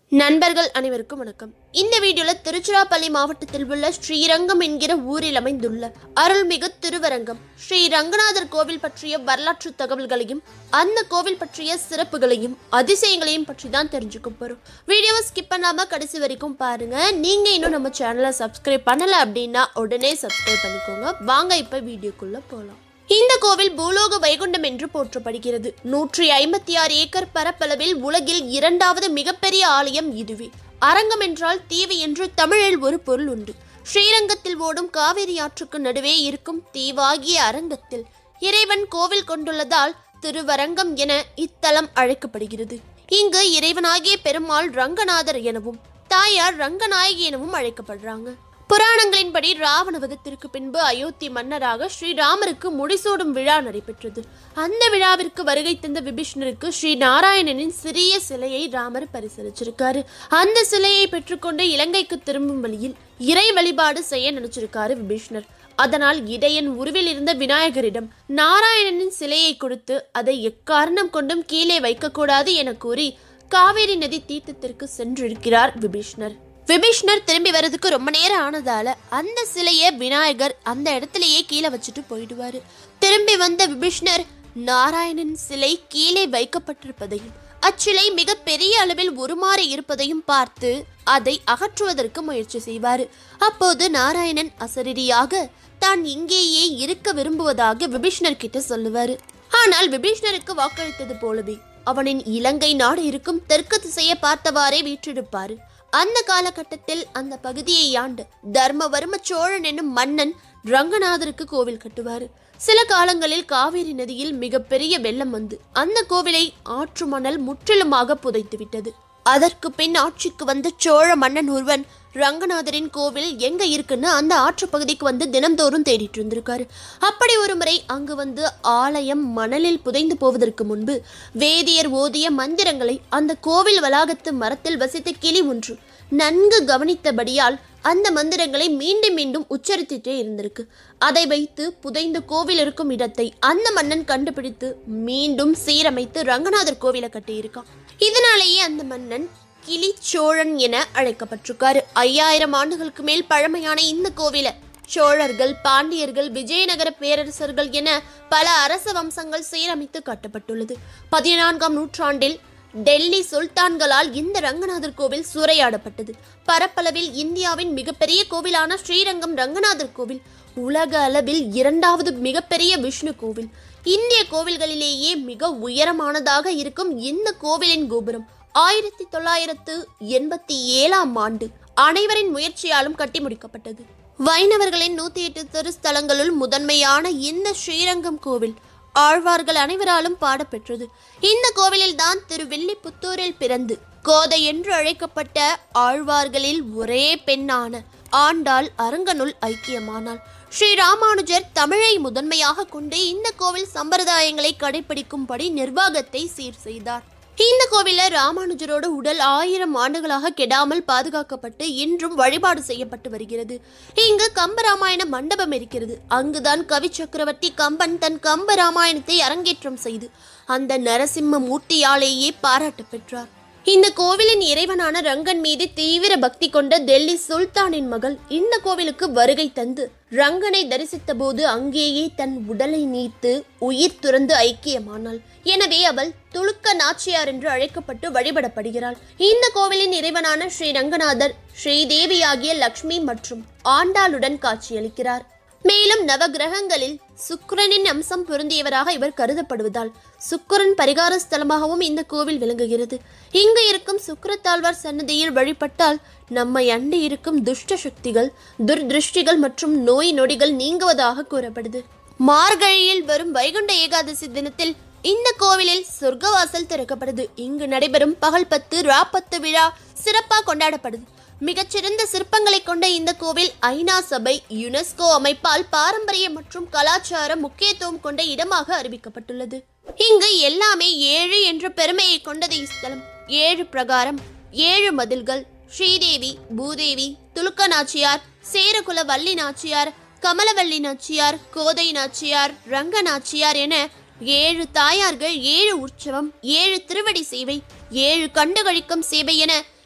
நண்பர்கள் அனைவருக்கும் வணக்கம் இந்த வீடியோல திருச்சிராப்பள்ளி மாவட்டத்தில் உள்ள ஸ்ரீரங்கம் என்கிற ஊரில் அமைந்துள்ள அருள்மிகு திருவரங்கம் ஸ்ரீ ரங்கநாதர் கோவில் பற்றிய வரலாற்று தகவல்களையும் அந்த கோவில் பற்றிய சிறப்புகளையும் அதிசயங்களையும் பற்றி தான் தெரிஞ்சுக்க போறோம் வீடியோவை ஸ்கிப் பண்ணாம கடைசி வரைக்கும் பாருங்க நீங்க இன்னும் நம்ம சேனலை சப்ஸ்கிரைப் பண்ணல அப்படின்னா உடனே சப்ஸ்கிரைப் பண்ணிக்கோங்க வாங்க இப்ப வீடியோக்குள்ள போலாம் இந்த கோவில் பூலோக வைகுண்டம் என்று போற்றப்படுகிறது நூற்றி ஐம்பத்தி ஆறு ஏக்கர் பரப்பளவில் உலகில் இரண்டாவது மிகப்பெரிய ஆலயம் இதுவே அரங்கம் என்றால் தீவு என்று தமிழில் ஒரு பொருள் உண்டு ஸ்ரீரங்கத்தில் ஓடும் காவிரி ஆற்றுக்கு நடுவே இருக்கும் தீவாகிய அரங்கத்தில் இறைவன் கோவில் கொண்டுள்ளதால் திருவரங்கம் என இத்தலம் அழைக்கப்படுகிறது இங்கு இறைவனாகிய பெருமாள் ரங்கநாதர் எனவும் தாயார் ரங்கநாயகி எனவும் அழைக்கப்படுறாங்க புராணங்களின்படி ராவண வதத்திற்கு பின்பு அயோத்தி மன்னராக ஸ்ரீராமருக்கு முடிசூடும் விழா நடைபெற்றது அந்த விழாவிற்கு வருகை தந்த விபீஷ்ணருக்கு ஸ்ரீ நாராயணனின் சிறிய சிலையை ராமர் பரிசளிச்சிருக்காரு அந்த சிலையை பெற்றுக்கொண்டு இலங்கைக்கு திரும்பும் வழியில் இறை வழிபாடு செய்ய நினைச்சிருக்காரு விபீஷ்ணர் அதனால் இடையன் உருவில் இருந்த விநாயகரிடம் நாராயணனின் சிலையை கொடுத்து அதை எக்காரணம் கொண்டும் கீழே வைக்கக்கூடாது என கூறி காவேரி நதி தீர்த்தத்திற்கு சென்றிருக்கிறார் விபீஷ்ணர் விபீஷ்ணர் திரும்பி வர்றதுக்கு ரொம்ப நேரம் ஆனதால அந்த சிலையை விநாயகர் அந்த இடத்துலயே கீழே வச்சுட்டு போயிடுவாரு திரும்பி வந்த விபீஷ்ணர் நாராயணன் சிலை கீழே வைக்கப்பட்டிருப்பதையும் அச்சிலை மிக பெரிய அளவில் உருமாறி இருப்பதையும் பார்த்து அதை அகற்றுவதற்கு முயற்சி செய்வார் அப்போது நாராயணன் அசரீரியாக தான் இங்கேயே இருக்க விரும்புவதாக விபீஷ்ணர் கிட்ட சொல்லுவாரு ஆனால் விபீஷ்ணருக்கு வாக்களித்தது போலவே அவனின் இலங்கை நாடு இருக்கும் தெற்கு திசையை பார்த்தவாறே வீற்றிருப்பாரு அந்த காலகட்டத்தில் அந்த பகுதியை ஆண்டு தர்மவர்ம சோழன் என்னும் மன்னன் ரங்கநாதருக்கு கோவில் கட்டுவார் சில காலங்களில் காவேரி நதியில் மிகப்பெரிய வெள்ளம் வந்து அந்த கோவிலை ஆற்று மணல் முற்றிலுமாக புதைத்து விட்டது அதற்கு பின் ஆட்சிக்கு வந்த சோழ மன்னன் ஒருவன் ரங்கநாதரின் கோவில் எங்க இருக்குன்னு அந்த ஆற்று பகுதிக்கு வந்து தினம்தோறும் தேடிட்டு இருந்திருக்காரு அப்படி ஒரு முறை அங்கு வந்து ஆலயம் மணலில் புதைந்து போவதற்கு முன்பு வேதியர் ஓதிய மந்திரங்களை அந்த கோவில் வளாகத்து மரத்தில் வசித்த கிளி ஒன்று நன்கு கவனித்தபடியால் அந்த மந்திரங்களை மீண்டும் மீண்டும் உச்சரித்துட்டே இருந்திருக்கு அதை வைத்து புதைந்த கோவில் இருக்கும் இடத்தை அந்த மன்னன் கண்டுபிடித்து மீண்டும் சீரமைத்து ரங்கநாதர் கோவிலை கட்டியிருக்கான் இதனாலேயே அந்த மன்னன் கிளிச்சோழன் என அழைக்கப்பட்டிருக்காரு ஐயாயிரம் ஆண்டுகளுக்கு மேல் பழமையான இந்த கோவிலை சோழர்கள் பாண்டியர்கள் விஜயநகர பேரரசர்கள் என பல அரச வம்சங்கள் சீரமைத்து கட்டப்பட்டுள்ளது பதினான்காம் நூற்றாண்டில் டெல்லி சுல்தான்களால் இந்த ரங்கநாதர் கோவில் சூறையாடப்பட்டது பரப்பளவில் இந்தியாவின் மிகப்பெரிய கோவிலான ஸ்ரீரங்கம் ரங்கநாதர் கோவில் உலக அளவில் இரண்டாவது மிகப்பெரிய விஷ்ணு கோவில் இந்திய கோவில்களிலேயே மிக உயரமானதாக இருக்கும் இந்த கோவிலின் கோபுரம் ஆயிரத்தி தொள்ளாயிரத்து எண்பத்தி ஏழாம் ஆண்டு அனைவரின் முயற்சியாலும் கட்டி முடிக்கப்பட்டது வைணவர்களின் நூத்தி எட்டு திருஸ்தலங்களுள் முதன்மையான இந்த ஸ்ரீரங்கம் கோவில் ஆழ்வார்கள் அனைவராலும் பாடப்பெற்றது இந்த கோவிலில் தான் திரு வில்லிபுத்தூரில் பிறந்து கோதை என்று அழைக்கப்பட்ட ஆழ்வார்களில் ஒரே பெண்ணான ஆண்டாள் அரங்கனுள் ஐக்கியமானாள் ஸ்ரீ ராமானுஜர் தமிழை முதன்மையாக கொண்டு இந்த கோவில் சம்பிரதாயங்களை கடைபிடிக்கும்படி நிர்வாகத்தை சீர் செய்தார் இந்த கோவில ராமானுஜரோட உடல் ஆயிரம் ஆண்டுகளாக கெடாமல் பாதுகாக்கப்பட்டு இன்றும் வழிபாடு செய்யப்பட்டு வருகிறது இங்கு கம்பராமாயண மண்டபம் இருக்கிறது அங்குதான் கவி சக்கரவர்த்தி கம்பன் தன் கம்ப ராமாயணத்தை அரங்கேற்றம் செய்து அந்த நரசிம்ம மூர்த்தியாலேயே பாராட்டு பெற்றார் இந்த கோவிலின் இறைவனான ரங்கன் மீது தீவிர பக்தி கொண்ட டெல்லி சுல்தானின் மகள் இந்த கோவிலுக்கு வருகை தந்து ரங்கனை தரிசித்த போது அங்கேயே தன் உடலை நீத்து உயிர் துறந்து ஐக்கியமானாள் எனவே அவள் துலுக்க நாச்சியார் என்று அழைக்கப்பட்டு வழிபடப்படுகிறாள் இந்த கோவிலின் இறைவனான ஸ்ரீ ரங்கநாதர் ஸ்ரீதேவியாகிய லக்ஷ்மி மற்றும் ஆண்டாளுடன் காட்சியளிக்கிறார் மேலும் நவகிரகங்களில் சுக்கிரனின் அம்சம் பொருந்தியவராக இவர் கருதப்படுவதால் சுக்கிரன் பரிகார ஸ்தலமாகவும் இந்த கோவில் விளங்குகிறது இங்கு இருக்கும் சுக்கிரத்தாழ்வார் சன்னதியில் வழிபட்டால் நம்மை அண்டி இருக்கும் துஷ்ட சக்திகள் துர்திருஷ்டிகள் மற்றும் நோய் நொடிகள் நீங்குவதாக கூறப்படுது மார்கழியில் வரும் வைகுண்ட ஏகாதசி தினத்தில் இந்த கோவிலில் சொர்க்கவாசல் திறக்கப்படுது இங்கு நடைபெறும் பகல் பத்து ராப்பத்து விழா சிறப்பாக கொண்டாடப்படுது மிகச்சிறந்த சிற்பங்களை கொண்ட இந்த கோவில் ஐநா சபை யுனெஸ்கோ அமைப்பால் பாரம்பரிய மற்றும் கலாச்சார முக்கியத்துவம் கொண்ட இடமாக அறிவிக்கப்பட்டுள்ளது இங்கு எல்லாமே ஏழு என்ற பெருமையை கொண்டது இஸ்தலம் ஏழு பிரகாரம் ஏழு மதில்கள் ஸ்ரீதேவி பூதேவி துலுக்க நாச்சியார் சேரகுல வள்ளி நாச்சியார் கமலவள்ளி நாச்சியார் கோதை நாச்சியார் ரங்க நாச்சியார் என ஏழு தாயார்கள் ஏழு உற்சவம் ஏழு திருவடி சேவை ஏழு கண்டுகளிக்கும் சேவை என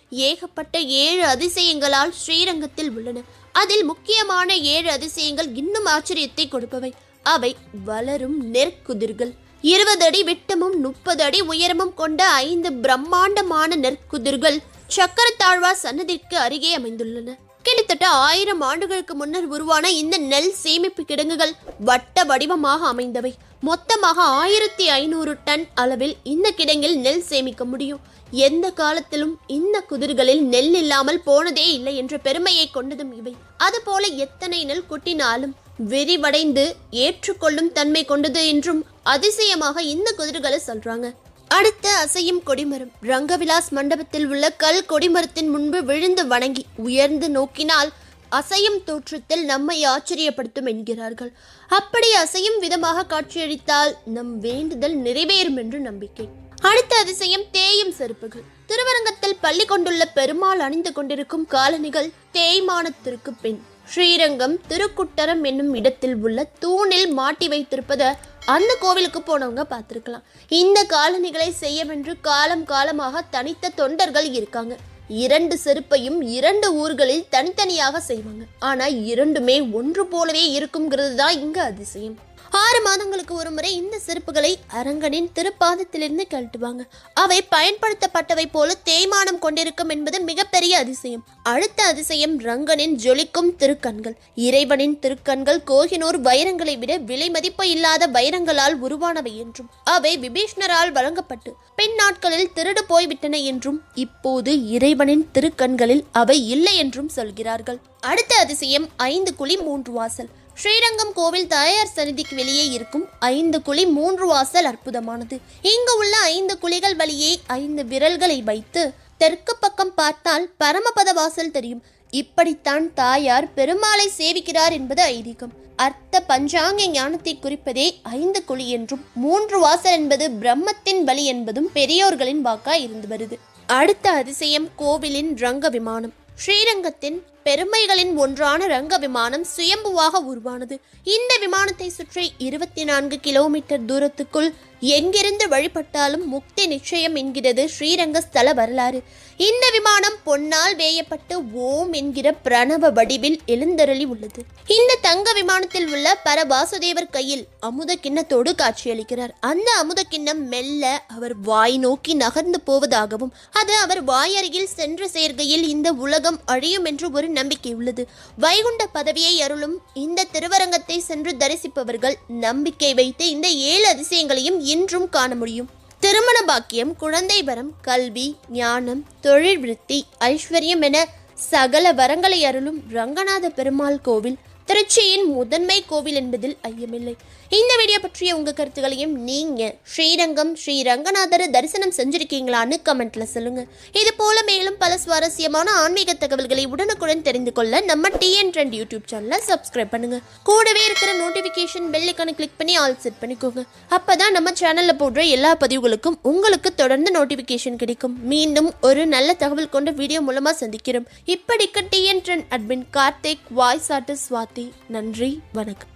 ஏகப்பட்ட ஏழு அதிசயங்களால் ஸ்ரீரங்கத்தில் உள்ளன அதில் முக்கியமான ஏழு அதிசயங்கள் இன்னும் ஆச்சரியத்தை கொடுப்பவை அவை வளரும் நெற்குதிர்கள் இருபது அடி விட்டமும் முப்பது அடி உயரமும் கொண்ட ஐந்து பிரம்மாண்டமான நெற்குதிர்கள் சக்கரத்தாழ்வார் சன்னதிக்கு அருகே அமைந்துள்ளன கிட்டத்தட்ட ஆயிரம் ஆண்டுகளுக்கு முன்னர் உருவான இந்த நெல் சேமிப்பு கிடங்குகள் வட்ட வடிவமாக அமைந்தவை மொத்தமாக ஆயிரத்தி ஐநூறு டன் அளவில் இந்த கிடங்கில் நெல் சேமிக்க முடியும் எந்த காலத்திலும் இந்த குதிர்களில் நெல் இல்லாமல் போனதே இல்லை என்ற பெருமையை கொண்டதும் இவை அதுபோல எத்தனை நெல் கொட்டினாலும் விரிவடைந்து ஏற்றுக்கொள்ளும் தன்மை கொண்டது என்றும் அதிசயமாக இந்த குதிர்களை சொல்றாங்க அடுத்த அசையும் கொடிமரம் ரங்கவிலாஸ் மண்டபத்தில் உள்ள கல் கொடிமரத்தின் முன்பு விழுந்து வணங்கி உயர்ந்து நோக்கினால் அசையும் தோற்றத்தில் நம்மை ஆச்சரியப்படுத்தும் என்கிறார்கள் அப்படி அசையும் விதமாக காட்சியளித்தால் நம் வேண்டுதல் நிறைவேறும் என்று நம்பிக்கை அடுத்த அதிசயம் தேயும் செருப்புகள் திருவரங்கத்தில் பள்ளி கொண்டுள்ள பெருமாள் அணிந்து கொண்டிருக்கும் காலணிகள் தேய்மானத்திற்கு பின் ஸ்ரீரங்கம் திருக்குட்டரம் என்னும் இடத்தில் உள்ள தூணில் மாட்டி வைத்திருப்பதை அந்த கோவிலுக்கு போனவங்க பார்த்துருக்கலாம் இந்த காலணிகளை செய்யவென்று காலம் காலமாக தனித்த தொண்டர்கள் இருக்காங்க இரண்டு செருப்பையும் இரண்டு ஊர்களில் தனித்தனியாக செய்வாங்க ஆனா இரண்டுமே ஒன்று போலவே இருக்குங்கிறது தான் இங்க அதிசயம் ஆறு மாதங்களுக்கு ஒரு முறை இந்த செருப்புகளை அரங்கனின் திருப்பாதத்திலிருந்து கழட்டுவாங்க அவை பயன்படுத்தப்பட்டவை போல தேய்மானம் கொண்டிருக்கும் என்பது மிகப்பெரிய அதிசயம் அடுத்த அதிசயம் ரங்கனின் ஜொலிக்கும் திருக்கண்கள் இறைவனின் திருக்கண்கள் கோஹினூர் வைரங்களை விட விலை மதிப்பு இல்லாத வைரங்களால் உருவானவை என்றும் அவை விபீஷ்ணரால் வழங்கப்பட்டு பின் நாட்களில் திருடு போய்விட்டன என்றும் இப்போது இறைவனின் திருக்கண்களில் அவை இல்லை என்றும் சொல்கிறார்கள் அடுத்த அதிசயம் ஐந்து குழி மூன்று வாசல் ஸ்ரீரங்கம் கோவில் தாயார் சந்நிதிக்கு வெளியே இருக்கும் ஐந்து குழி மூன்று வாசல் அற்புதமானது இங்கு உள்ள ஐந்து குழிகள் வழியே ஐந்து விரல்களை வைத்து தெற்கு பக்கம் பார்த்தால் பரமபத வாசல் தெரியும் இப்படித்தான் தாயார் பெருமாளை சேவிக்கிறார் என்பது ஐதீகம் அர்த்த பஞ்சாங்க ஞானத்தை குறிப்பதே ஐந்து குழி என்றும் மூன்று வாசல் என்பது பிரம்மத்தின் வழி என்பதும் பெரியோர்களின் வாக்காய் இருந்து வருது அடுத்த அதிசயம் கோவிலின் ரங்க விமானம் ஸ்ரீரங்கத்தின் பெருமைகளின் ஒன்றான ரங்க விமானம் சுயம்புவாக உருவானது இந்த விமானத்தை சுற்றி இருபத்தி நான்கு கிலோமீட்டர் தூரத்துக்குள் எங்கிருந்து வழிபட்டாலும் முக்தி நிச்சயம் என்கிறது ஸ்ரீரங்க ஸ்தல வரலாறு இந்த விமானம் பொன்னால் வேயப்பட்டு ஓம் என்கிற பிரணவ வடிவில் எழுந்தருளி உள்ளது இந்த தங்க விமானத்தில் உள்ள பர வாசுதேவர் கையில் அமுத கிண்ணத்தோடு காட்சியளிக்கிறார் அந்த அமுத கிண்ணம் மெல்ல அவர் வாய் நோக்கி நகர்ந்து போவதாகவும் அது அவர் வாயருகில் சென்று சேர்கையில் இந்த உலகம் அழியும் என்று ஒரு நம்பிக்கை உள்ளது வைகுண்ட பதவியை அருளும் இந்த திருவரங்கத்தை சென்று தரிசிப்பவர்கள் நம்பிக்கை வைத்து இந்த ஏழு அதிசயங்களையும் இன்றும் காண முடியும் திருமண பாக்கியம் குழந்தை வரம் கல்வி ஞானம் தொழில் விருத்தி ஐஸ்வர்யம் என சகல வரங்களை அருளும் ரங்கநாத பெருமாள் கோவில் திருச்சியின் முதன்மை கோவில் என்பதில் ஐயமில்லை இந்த வீடியோ பற்றிய உங்க கருத்துக்களையும் நீங்க ஸ்ரீரங்கம் ஸ்ரீ ரங்கநாதரை தரிசனம் செஞ்சிருக்கீங்களான்னு கமெண்ட்ல சொல்லுங்க இது போல மேலும் பல சுவாரஸ்யமான ஆன்மீக தகவல்களை உடனுக்குடன் தெரிந்து கொள்ள நம்ம டிஎன் ட்ரெண்ட் யூடியூப் சேனலை சப்ஸ்கிரைப் பண்ணுங்க கூடவே இருக்கிற நோட்டிபிகேஷன் பெல் ஐக்கானை கிளிக் பண்ணி ஆல் செட் பண்ணிக்கோங்க அப்பதான் நம்ம சேனல்ல போடுற எல்லா பதிவுகளுக்கும் உங்களுக்கு தொடர்ந்து நோட்டிபிகேஷன் கிடைக்கும் மீண்டும் ஒரு நல்ல தகவல் கொண்ட வீடியோ மூலமா சந்திக்கிறோம் இப்படிக்கு TN trend admin Karthik voice artist Swathi நன்றி வணக்கம்